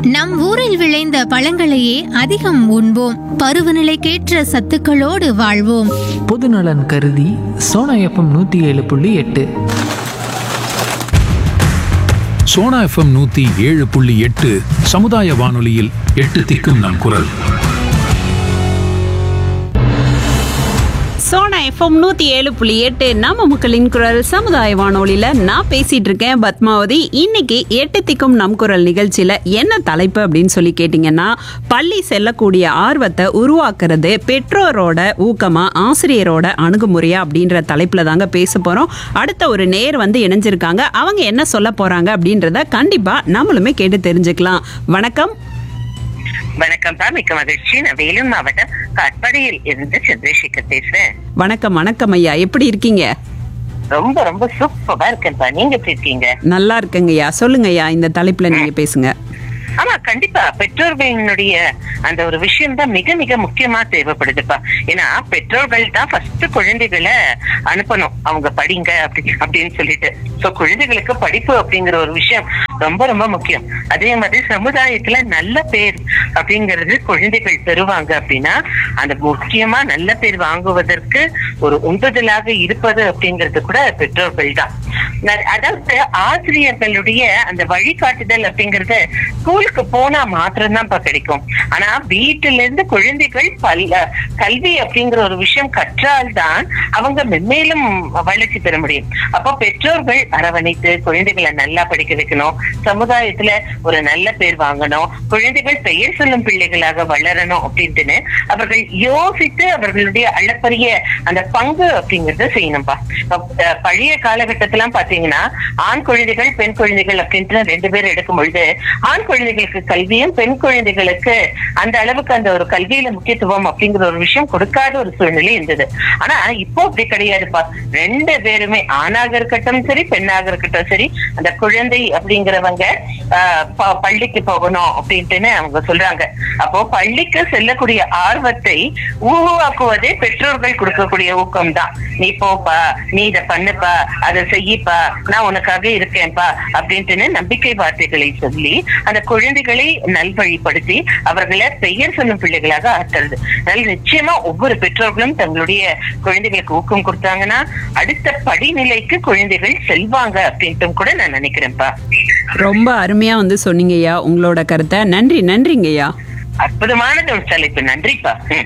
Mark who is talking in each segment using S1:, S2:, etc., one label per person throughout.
S1: நம் ஊரில் விளைந்த பழங்களையே அதிகம் உண்போம் பருவநிலைக்கேற்ற சத்துக்களோடு வாழ்வோம்
S2: பொதுநலன் கருதி சோனா எஃப்எம் நூற்றி ஏழு புள்ளி எட்டு
S3: சோனா எஃப்எம் நூத்தி ஏழு புள்ளி எட்டு சமுதாய வானொலியில் எட்டு திக்கும் நம் குரல்
S4: சோனா எஃப்எம் நூத்தி ஏழு புள்ளி எட்டு நம்ம மக்களின் குரல் சமுதாய வானொலியில நான் பேசிட்டு இருக்கேன் பத்மாவதி இன்னைக்கு எட்டு திக்கும் நம் குரல் நிகழ்ச்சியில என்ன தலைப்பு அப்படின்னு சொல்லி கேட்டீங்கன்னா பள்ளி செல்லக்கூடிய ஆர்வத்தை உருவாக்குறது பெற்றோரோட ஊக்கமா ஆசிரியரோட அணுகுமுறையா அப்படின்ற தலைப்புல தாங்க பேச போறோம் அடுத்த ஒரு நேர் வந்து இணைஞ்சிருக்காங்க அவங்க என்ன சொல்ல போறாங்க அப்படின்றத கண்டிப்பா நம்மளுமே கேட்டு தெரிஞ்சுக்கலாம் வணக்கம்
S5: வணக்கம் பா மிக்க மகிழ்ச்சி நான் வேலூர் மாவட்டம் காட்பாடியில் இருந்து சந்திரசேகர் பேசுறேன்
S4: வணக்கம் வணக்கம் ஐயா எப்படி இருக்கீங்க
S5: ரொம்ப ரொம்ப சூப்பரா இருக்கேன்ப்பா நீங்க எப்படி இருக்கீங்க
S4: நல்லா இருக்குங்கய்யா சொல்லுங்கய்யா இந்த தலைப்புல நீங்க பேசுங்க
S5: ஆமா கண்டிப்பா பெற்றோர்களினுடைய அந்த ஒரு விஷயம் தான் மிக மிக முக்கியமா தேவைப்படுதுப்பா ஏன்னா பெற்றோர்கள் தான் ஃபர்ஸ்ட் குழந்தைகளை அனுப்பணும் அவங்க படிங்க அப்படி அப்படின்னு சொல்லிட்டு சோ குழந்தைகளுக்கு படிப்பு அப்படிங்கிற ஒரு விஷயம் ரொம்ப ரொம்ப முக்கியம் அதே மாதிரி சமுதாயத்துல நல்ல பேர் அப்படிங்கிறது குழந்தைகள் பெறுவாங்க அப்படின்னா அந்த முக்கியமா நல்ல பேர் வாங்குவதற்கு ஒரு உந்துதலாக இருப்பது அப்படிங்கிறது கூட பெற்றோர்கள் தான் ந- அதாவது ஆசிரியர்களுடைய அந்த வழிகாட்டுதல் அப்படிங்கறது ஸ்கூலுக்கு போனா மாத்திரம்தான்ப்பா கிடைக்கும் ஆனா வீட்டில இருந்து குழந்தைகள் பல்ல கல்வி அப்படிங்கிற ஒரு விஷயம் கற்றால்தான் அவங்க மென்மேலும் வளர்ச்சி பெற முடியும் அப்போ பெற்றோர்கள் அரவணைத்து குழந்தைகளை நல்லா படிக்க வைக்கணும் சமுதாயத்துல ஒரு நல்ல பேர் வாங்கணும் குழந்தைகள் பெயர் சொல்லும் பிள்ளைகளாக வளரணும் அப்படின்ட்டுன்னு அவர்கள் யோசித்து அவர்களுடைய அளப்பரிய அந்த பங்கு அப்படிங்கறத செய்யணும்பா இப்ப, அஹ், பழைய காலகட்டத்திலாம் பாத்தீங்கன்னா ஆண் குழந்தைகள் பெண் குழந்தைகள் அப்படின்ட்டு ரெண்டு பேர் எடுக்கும் பொழுது ஆண் குழந்தைகளுக்கு கல்வியும் பெண் குழந்தைகளுக்கு அந்த அளவுக்கு அந்த ஒரு கல்வியில முக்கியத்துவம் அப்படிங்கிற ஒரு விஷயம் கொடுக்காத ஒரு சூழ்நிலை இருந்தது ஆனா இப்போ அப்படி கிடையாதுப்பா ரெண்டு பேருமே ஆணாக இருக்கட்டும் சரி பெண்ணாக இருக்கட்டும் சரி அந்த குழந்தை அப்படிங்கிறவங்க ஆஹ், ப- பள்ளிக்கு போகணும் அப்படின்ட்டுன்னு அவங்க சொல்றாங்க அப்போ பள்ளிக்கு செல்லக்கூடிய ஆர்வத்தை உருவாக்குவதே பெற்றோர்கள் கொடுக்கக்கூடிய ஊக்கம் தான் நீ போப்பா நீ இதை பண்ணுப்பா அதை செய்யப்பா நான் உனக்காக இருக்கேன்ப்பா அப்படின்ட்டுன்னு நம்பிக்கை வார்த்தைகளை சொல்லி அந்த குழந்தைகளை நல்வழிப்படுத்தி அவர்களை பெயர் சொல்லும் பிள்ளைகளாக ஆற்றுறது அதனால நிச்சயமா ஒவ்வொரு பெற்றோர்களும் தங்களுடைய குழந்தைகளுக்கு ஊக்கம் கொடுத்தாங்கன்னா அடுத்த படிநிலைக்கு குழந்தைகள் செல்வாங்க அப்படின்ட்டும் கூட நான் நினைக்கிறேன்ப்பா
S4: ரொம்ப அருமையா வந்து சொன்னீங்கய்யா உங்களோட கருத்தை நன்றி நன்றிங்கய்யா
S5: அற்புதமானது ஒரு தலைப்பு நன்றிப்பா ம்.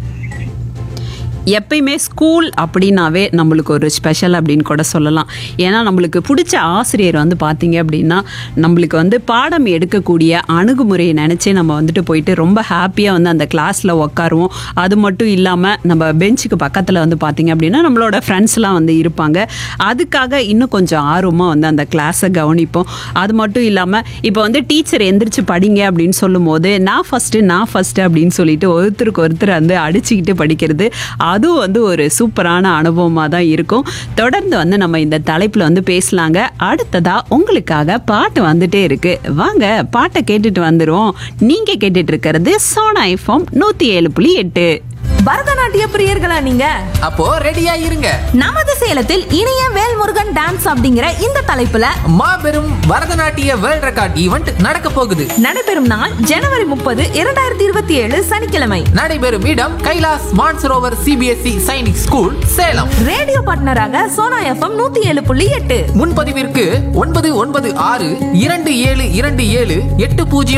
S4: எப்பயுமே ஸ்கூல் அப்படின்னாவே நம்மளுக்கு ஒரு ஸ்பெஷல் அப்படின்னு கூட சொல்லலாம் ஏன்னா நம்மளுக்கு பிடிச்ச ஆசிரியர் வந்து பார்த்தீங்க அப்படின்னா நம்மளுக்கு வந்து பாடம் எடுக்கக்கூடிய அணுகுமுறையை நினச்சி நம்ம வந்துட்டு போயிட்டு ரொம்ப ஹாப்பியாக வந்து அந்த கிளாஸில் உட்காருவோம் அது மட்டும் இல்லாமல் நம்ம பெஞ்சுக்கு பக்கத்தில் வந்து பார்த்தீங்க அப்படின்னா நம்மளோட ஃப்ரெண்ட்ஸ்லாம் வந்து இருப்பாங்க அதுக்காக இன்னும் கொஞ்சம் ஆர்வமாக வந்து அந்த கிளாஸை கவனிப்போம் அது மட்டும் இல்லாமல் இப்போ வந்து டீச்சர் எந்திரிச்சு படிங்க அப்படின்னு சொல்லும்போது நான் ஃபஸ்ட்டு நான் ஃபஸ்ட்டு அப்படின்னு சொல்லிட்டு ஒருத்தருக்கு ஒருத்தர் வந்து அடிச்சுக்கிட்டு படிக்கிறது அதுவும் வந்து ஒரு சூப்பரான அனுபவமாக தான் இருக்கும் தொடர்ந்து வந்து நம்ம இந்த தலைப்பில் வந்து பேசலாங்க அடுத்ததா உங்களுக்காக பாட்டு வந்துட்டே இருக்கு வாங்க பாட்டை கேட்டுட்டு வந்துருவோம் நீங்கள் கேட்டுட்டு இருக்கிறது சோனா எஃப்எம் நூற்றி ஏழு புள்ளி எட்டு
S6: பரதநாட்டிய பிரியர்களா நீங்க
S2: அப்போ ரெடியா இருங்க
S6: நமது சேலத்தில் இனிய வேல்முருகன் டான்ஸ் அப்படிங்கிற இந்த தலைப்புல
S2: மாபெரும் பரதநாட்டிய வேர்ல்ட் ரெக்கார்ட் ஈவெண்ட் நடக்க போகுது
S6: நடைபெறும் நாள் ஜனவரி முப்பது இரண்டாயிரத்தி இருபத்தி ஏழு சனிக்கிழமை
S2: நடைபெறும் இடம் Kailash Mansarovar CBSE Sainik school Salem
S6: radio பார்ட்னராக சோனா எஃப்எம் நூத்தி ஏழு புள்ளி எட்டு
S2: முன்பதிவிற்கு ஒன்பது ஒன்பது ஆறு இரண்டு ஏழு இரண்டு ஏழு எட்டு பூஜ்ஜியம்